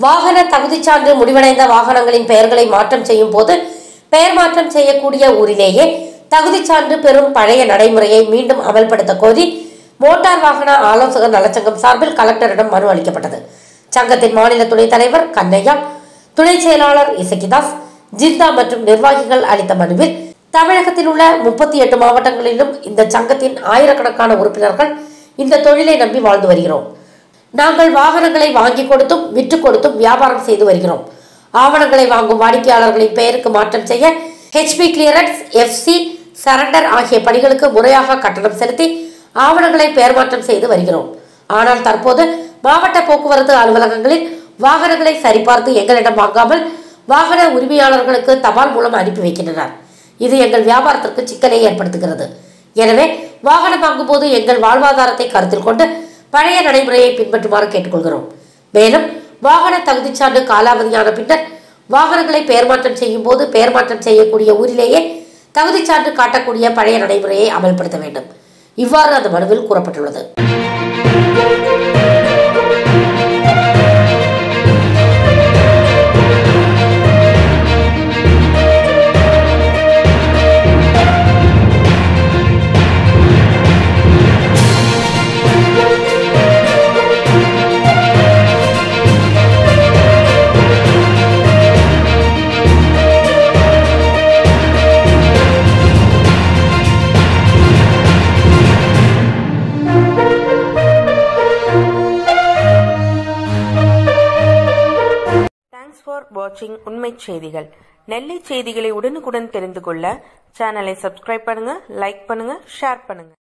வாகன தகுதிச்சான்று முடிவடைந்த வாகனங்களின் பெயர்களை மாற்றம் செய்யும் போது பெயர் மாற்றம் செய்யக்கூடிய ஊரிலேயே தகுதிச்சான்று பெறும் பழைய நடைமுறையை மீண்டும் அமல்படுத்த கோரி மோட்டார் வாகன ஆலோசகர் நலச்சங்கம் சார்பில் கலெக்டரிடம் மனு அளிக்கப்பட்டது சங்கத்தின் மாநில துணைத் தலைவர் கண்ணையா துணை செயலாளர் இசக்கிதாஸ் ஜிந்தா மற்றும் நிர்வாகிகள் அளித்த மனுவில் தமிழகத்தில் உள்ள முப்பத்தி எட்டு மாவட்டங்களிலும் இந்த சங்கத்தின் ஆயிரக்கணக்கான உறுப்பினர்கள் இந்த தொழிலை நம்பி வாழ்ந்து வருகிறோம் நாங்கள் வாகனங்களை வாங்கி கொடுத்தும் விற்று கொடுத்தும் வியாபாரம் செய்து வருகிறோம் ஆவணங்களை வாங்கும் வாடிக்கையாளர்களின் பெயருக்கு மாற்றம் செய்ய ஹெச்பி கிளியரன்ஸ் எஃப்சி சரண்டர் ஆகிய பணிகளுக்கு முறையாக கட்டணம் செலுத்தி ஆவணங்களை பெயர் மாற்றம் செய்து வருகிறோம் ஆனால் தற்போது மாவட்ட போக்குவரத்து அலுவலகங்களில் வாகனங்களை சரிபார்த்து எங்களிடம் வாங்காமல் வாகன உரிமையாளர்களுக்கு தபால் மூலம் அனுப்பி வைக்கின்றனர் இது எங்கள் வியாபாரத்திற்கு சிக்கலை ஏற்படுத்துகிறது எனவே வாகனம் வாங்கும்போது எங்கள் வாழ்வாதாரத்தை கருத்தில் கொண்டு பழைய நடைமுறையை பின்பற்றுமாறு கேட்டுக்கொள்கிறோம் மேலும் வாகன தகுதிச்சான்று காலாவதியான பின்னர் வாகனங்களை பெயர் மாற்றம் செய்யும் போது பெயர் மாற்றம் செய்யக்கூடிய ஊரிலேயே தகுதிச்சான்று காட்டக்கூடிய பழைய நடைமுறையை அமல்படுத்த வேண்டும் இவ்வாறு அந்த மனுவில் கூறப்பட்டுள்ளது தேங்க்ஸ் ஃபார் வாட்சிங் உண்மைச் செய்திகள் நெல்லை செய்திகளை உடனுக்குடன் தெரிந்து கொள்ள சேனலை சப்ஸ்கிரைப் பண்ணுங்க லைக் பண்ணுங்க ஷேர் பண்ணுங்க